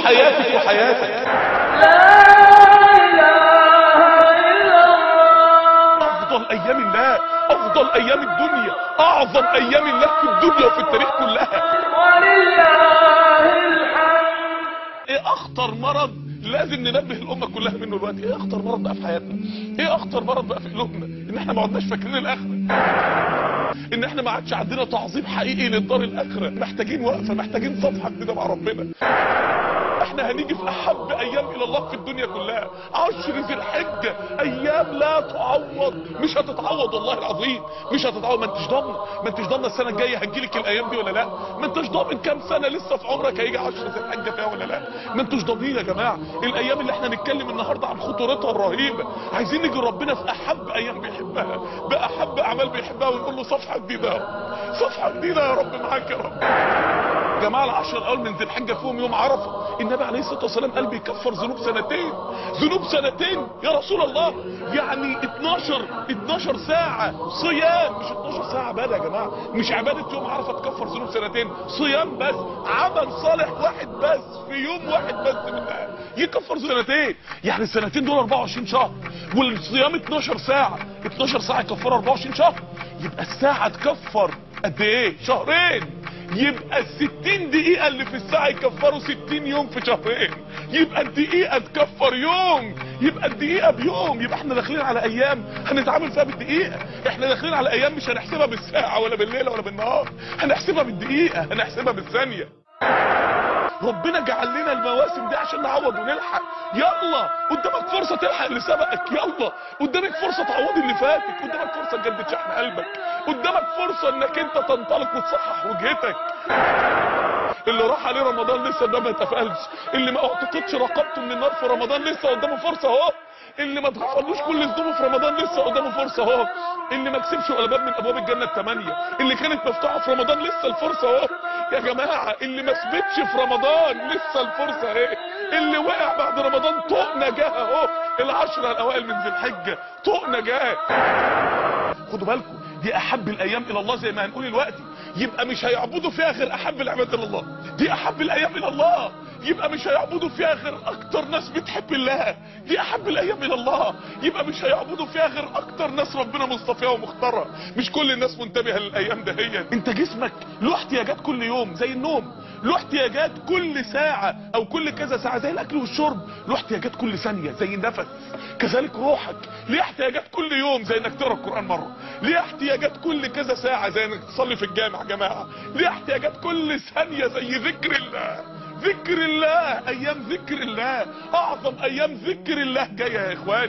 حياتك وحياتك افضل ايام الله افضل ايام الدنيا اعظم ايام الله في الدنيا وفي التاريخ كلها ايه اخطر مرض لازم ننبه الامه كلها منه دلوقتي ايه اخطر مرض بقى في حياتنا ايه اخطر مرض بقى في قلوبنا ان احنا ما عدناش فاكرين الاخره ان احنا ما عادش عندنا تعظيم حقيقي للدار الاخره محتاجين وقفه محتاجين صفحه جديده مع ربنا احنا هنيجي في احب ايام الى الله في الدنيا كلها عشر ذي الحجه ايام لا تعوض مش هتتعوض والله العظيم مش هتتعوض ما انتش ضامن ما انتش ضامن السنه الجايه هتجيلك الايام دي ولا لا ما انتش ضامن كام سنه لسه في عمرك هيجي عشر ذي الحجه فيها ولا لا ما انتوش ضامنين يا جماعه الايام اللي احنا نتكلم النهارده عن خطورتها الرهيبه عايزين نيجي ربنا في احب ايام بيحبها باحب اعمال بيحبها ونقول له صفحه جديده يا رب صفحه جديده يا رب معاك يا رب جماعه العشر الاول من ذي الحجه فيهم يوم عرفه النبي عليه الصلاه والسلام قال بيكفر ذنوب سنتين ذنوب سنتين يا رسول الله يعني 12 12 ساعه صيام مش 12 ساعه عباده يا جماعه مش عباده يوم عرفه تكفر ذنوب سنتين صيام بس عمل صالح واحد بس في يوم واحد بس منها يكفر سنتين يعني السنتين دول 24 شهر والصيام 12 ساعه 12 ساعه يكفروا 24 شهر يبقى الساعه تكفر قد ايه شهرين يبقى الستين دقيقة اللي في الساعة يكفروا ستين يوم في شهرين يبقى الدقيقة تكفر يوم يبقى الدقيقة بيوم يبقى احنا داخلين على ايام هنتعامل فيها بالدقيقة احنا داخلين على ايام مش هنحسبها بالساعة ولا بالليلة ولا بالنهار هنحسبها بالدقيقة هنحسبها بالثانية ربنا جعل لنا المواسم دي عشان نعوض ونلحق يلا قدامك فرصة تلحق اللي سبقك يلا قدامك فرصة تعوض اللي فاتك قدامك فرصة تجدد شحن قلبك قدامك فرصة انك انت تنطلق وتصحح وجهتك اللي راح عليه رمضان لسه ده ما اتقفلش اللي ما اعتقدش رقبته من النار في رمضان لسه قدامه فرصة اهو اللي ما اتغفرلوش كل ذنوبه في رمضان لسه قدامه فرصه اهو اللي ما كسبش ولا باب من ابواب الجنه الثمانيه اللي كانت مفتوحه في رمضان لسه الفرصه اهو يا جماعه اللي ما ثبتش في رمضان لسه الفرصه اهي اللي وقع بعد رمضان طوق نجاه اهو العشره الاوائل من ذي الحجه طوق نجاه خدوا بالكم دي احب الايام الى الله زي ما هنقول دلوقتي يبقى مش هيعبدوا فيها غير احب العباد الى الله دي احب الايام الى الله يبقى مش هيعبدوا فيها غير اكتر ناس بتحب الله دي احب الايام الى الله يبقى مش هيعبدوا فيها غير اكتر ناس ربنا مصطفيها ومختارها مش كل الناس منتبهه للايام دهيت انت جسمك له احتياجات كل يوم زي النوم له احتياجات كل ساعة او كل كذا ساعة زي الاكل والشرب له احتياجات كل ثانية زي النفس كذلك روحك ليه احتياجات كل يوم زي انك تقرا القرآن مرة ليه احتياجات كل كذا ساعة زي انك تصلي في الجامع يا جماعة ليه احتياجات كل ثانية زي ذكر الله ذكر الله ايام ذكر الله اعظم ايام ذكر الله جايه يا اخواني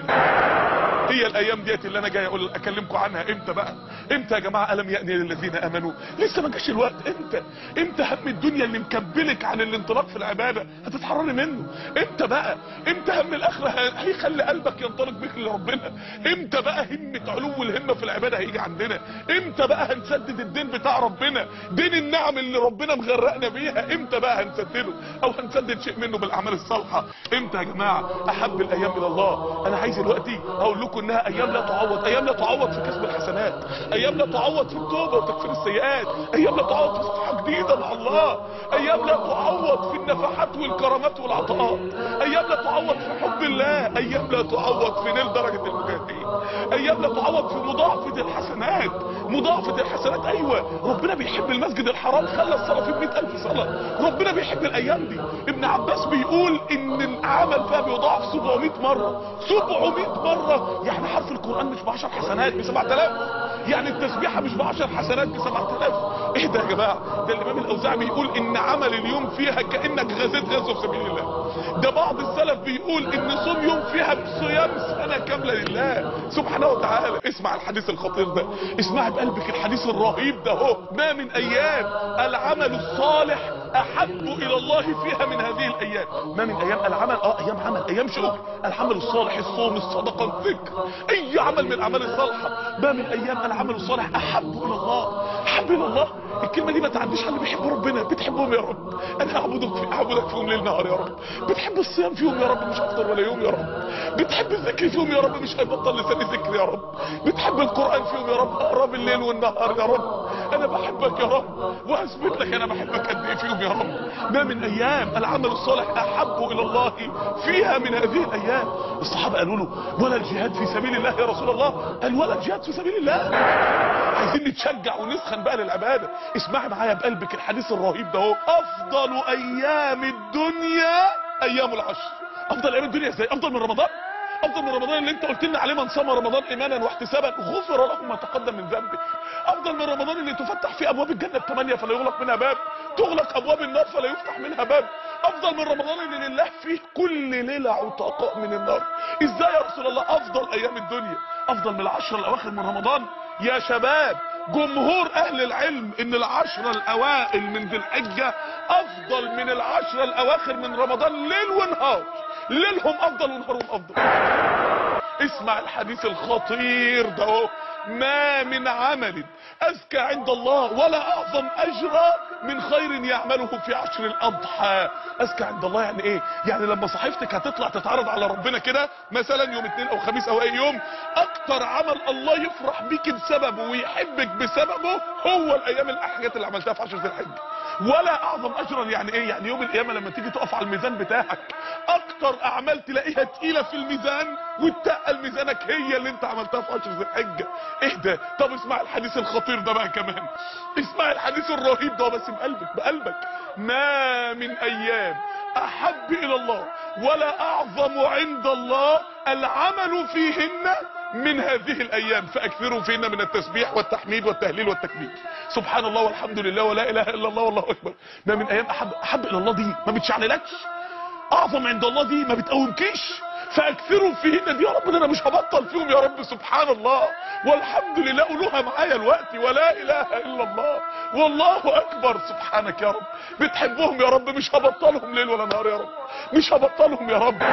هي الايام ديت اللي انا جاي اقول اكلمكم عنها امتى بقى امتى يا جماعه الم يأني للذين امنوا لسه ما جاش الوقت امتى امتى هم الدنيا اللي مكبلك عن الانطلاق في العباده هتتحرري منه امتى بقى امتى هم الاخره هيخلي قلبك ينطلق بك لربنا امتى بقى همه علو الهمه في العباده هيجي عندنا امتى بقى هنسدد الدين بتاع ربنا دين النعم اللي ربنا مغرقنا بيها امتى بقى هنسدده او هنسدد شيء منه بالاعمال الصالحه امتى يا جماعه احب الايام الى الله انا عايز دلوقتي اقول لكم انها ايام لا تعوض ايام لا تعوض في كسب الحسنات ايام لا تعوض في التوبه وتكفير السيئات ايام لا تعوض في صفحه جديده مع الله ايام لا تعوض في النفحات والكرامات والعطاءات ايام لا تعوض في حب الله ايام لا تعوض في نيل درجه المجاهدين ايام لا تعوض في مضاعفه الحسنات مضاعفه الحسنات ايوه ربنا بيحب المسجد الحرام خلى الصلاه فيه 100000 صلاه ربنا بيحب الايام دي ابن عباس بيقول ان العمل فيها بيضاعف 700 مره 700 مره يعني حرف القران مش ب 10 حسنات ب 7000 يعني التسبيحه مش ب 10 حسنات ب 7000 ايه ده يا جماعه ده الامام الاوزاعي بيقول ان عمل اليوم فيها كانك غزيت غزوه في سبيل الله ده بعض السلف بيقول ان صوم يوم فيها بصيام سنه كامله لله سبحانه وتعالى اسمع الحديث الخطير ده اسمع بقلبك الحديث الرهيب ده اهو ما من ايام العمل الصالح احب الى الله فيها من هذه الايام ما من ايام العمل اه ايام عمل ايام شغل العمل الصالح الصوم الصدقه الذكر اي عمل من الاعمال الصالحه ما من ايام العمل الصالح احب الى الله احب الى الله الكلمه دي ما تعديش على اللي بيحب ربنا بتحبهم يا رب انا هعبدك في اعبدك فيهم ليل نهار يا رب بتحب الصيام فيهم يا رب مش هفطر ولا يوم يا رب بتحب الذكر فيهم يا رب مش هيبطل لساني ذكر يا رب بتحب القران فيهم يا رب اقرا بالليل والنهار يا رب انا بحبك يا رب واثبت لك انا بحبك قد ايه فيهم يا رب ما من ايام العمل الصالح احب الى الله فيها من هذه الايام الصحابه قالوا له ولا الجهاد في سبيل الله يا رسول الله قال ولا الجهاد في سبيل الله عايزين نتشجع ونسخن بقى للعباده اسمعي معايا بقلبك الحديث الرهيب ده اهو افضل ايام الدنيا ايام العشر افضل ايام الدنيا ازاي افضل من رمضان افضل من رمضان اللي انت قلت لنا عليه من صام رمضان ايمانا واحتسابا غفر له ما تقدم من ذنبه افضل من رمضان اللي تفتح فيه ابواب الجنه الثمانيه فلا يغلق منها باب تغلق ابواب النار فلا يفتح منها باب افضل من رمضان اللي لله فيه كل ليله عتقاء من النار ازاي يا رسول الله افضل ايام الدنيا افضل من العشر الاواخر من رمضان يا شباب جمهور اهل العلم ان العشرة الاوائل من ذي الحجة افضل من العشرة الاواخر من رمضان ليل ونهار ليلهم افضل ونهارهم افضل اسمع الحديث الخطير ده اهو. ما من عمل أزكى عند الله ولا أعظم أجرا من خير يعمله في عشر الأضحى أزكى عند الله يعني إيه؟ يعني لما صحيفتك هتطلع تتعرض على ربنا كده مثلا يوم اثنين أو خميس أو أي يوم أكتر عمل الله يفرح بيك بسببه ويحبك بسببه هو الأيام الحاجات اللي عملتها في عشر ذي الحجة ولا اعظم اجرا يعني ايه يعني يوم القيامه لما تيجي تقف على الميزان بتاعك اكتر اعمال تلاقيها تقيله في الميزان وتقل ميزانك هي اللي انت عملتها في عشر ذي الحجه اهدى طب اسمع الحديث الخطير ده بقى كمان اسمع الحديث الرهيب ده بس بقلبك بقلبك ما من ايام احب الى الله ولا اعظم عند الله العمل فيهن من هذه الايام فاكثروا فينا من التسبيح والتحميد والتهليل والتكبير سبحان الله والحمد لله ولا اله الا الله والله اكبر ما من ايام احب احب الى الله دي ما بتشعللكش اعظم عند الله دي ما بتقومكيش فاكثروا فيهن دي يا رب ده انا مش هبطل فيهم يا رب سبحان الله والحمد لله قولوها معايا الوقت ولا اله الا الله والله اكبر سبحانك يا رب بتحبهم يا رب مش هبطلهم ليل ولا نهار يا رب مش هبطلهم يا رب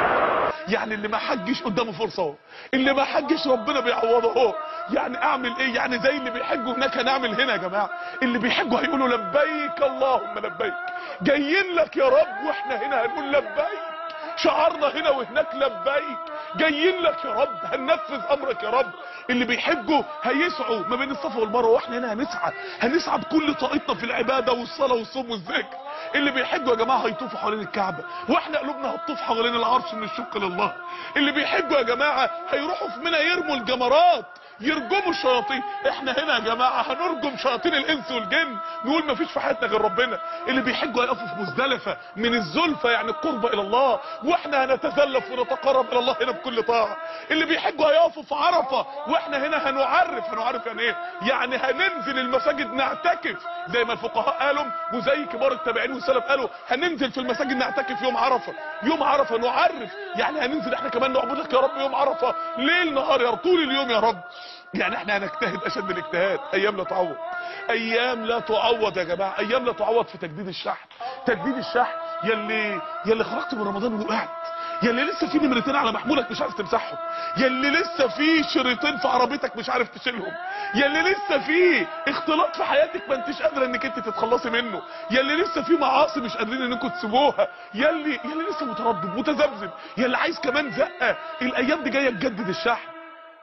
يعني اللي ما حجش قدامه فرصه اهو اللي ما حجش ربنا بيعوضه اهو يعني اعمل ايه يعني زي اللي بيحجوا هناك هنعمل هنا يا جماعه اللي بيحجوا هيقولوا لبيك اللهم لبيك جايين لك يا رب واحنا هنا هنقول لبيك شعرنا هنا وهناك لبيك جايين لك يا رب هننفذ امرك يا رب اللي بيحجوا هيسعوا ما بين الصفا والمروه واحنا هنا هنسعى هنسعى بكل طاقتنا في العباده والصلاه والصوم والذكر اللي بيحجوا يا جماعه هيطوفوا حوالين الكعبه واحنا قلوبنا هتطوف حوالين العرش من الشق لله اللي بيحجوا يا جماعه هيروحوا في منى يرموا الجمرات يرجموا الشياطين احنا هنا يا جماعه هنرجم شياطين الانس والجن نقول مفيش في حياتنا غير ربنا اللي بيحجوا هيقفوا في مزدلفه من الزلفه يعني القرب الى الله واحنا هنتزلف ونتقرب الى الله هنا بكل طاعه اللي بيحجوا هيقفوا في عرفه واحنا هنا هنعرف هنعرف يعني ايه يعني هننزل المساجد نعتكف زي ما الفقهاء قالوا وزي كبار التابعين والسلف قالوا هننزل في المساجد نعتكف يوم عرفه يوم عرفه نعرف يعني هننزل احنا كمان نعبدك يا رب يوم عرفه ليل نهار يا رب طول اليوم يا رب يعني احنا هنجتهد اشد الاجتهاد ايام لا تعوض ايام لا تعوض يا جماعه ايام لا تعوض في تجديد الشحن تجديد الشحن يلي يلي خرجت من رمضان وقعت يلي لسه في نمرتين على محمولك مش عارف تمسحهم يلي لسه في شريطين في عربيتك مش عارف تشيلهم يلي لسه في اختلاط في حياتك ما انتش قادره انك انت تتخلصي منه يلي لسه في معاصي مش قادرين انكم تسيبوها يلي يلي لسه متردد متذبذب يلي عايز كمان زقه الايام دي جايه تجدد الشحن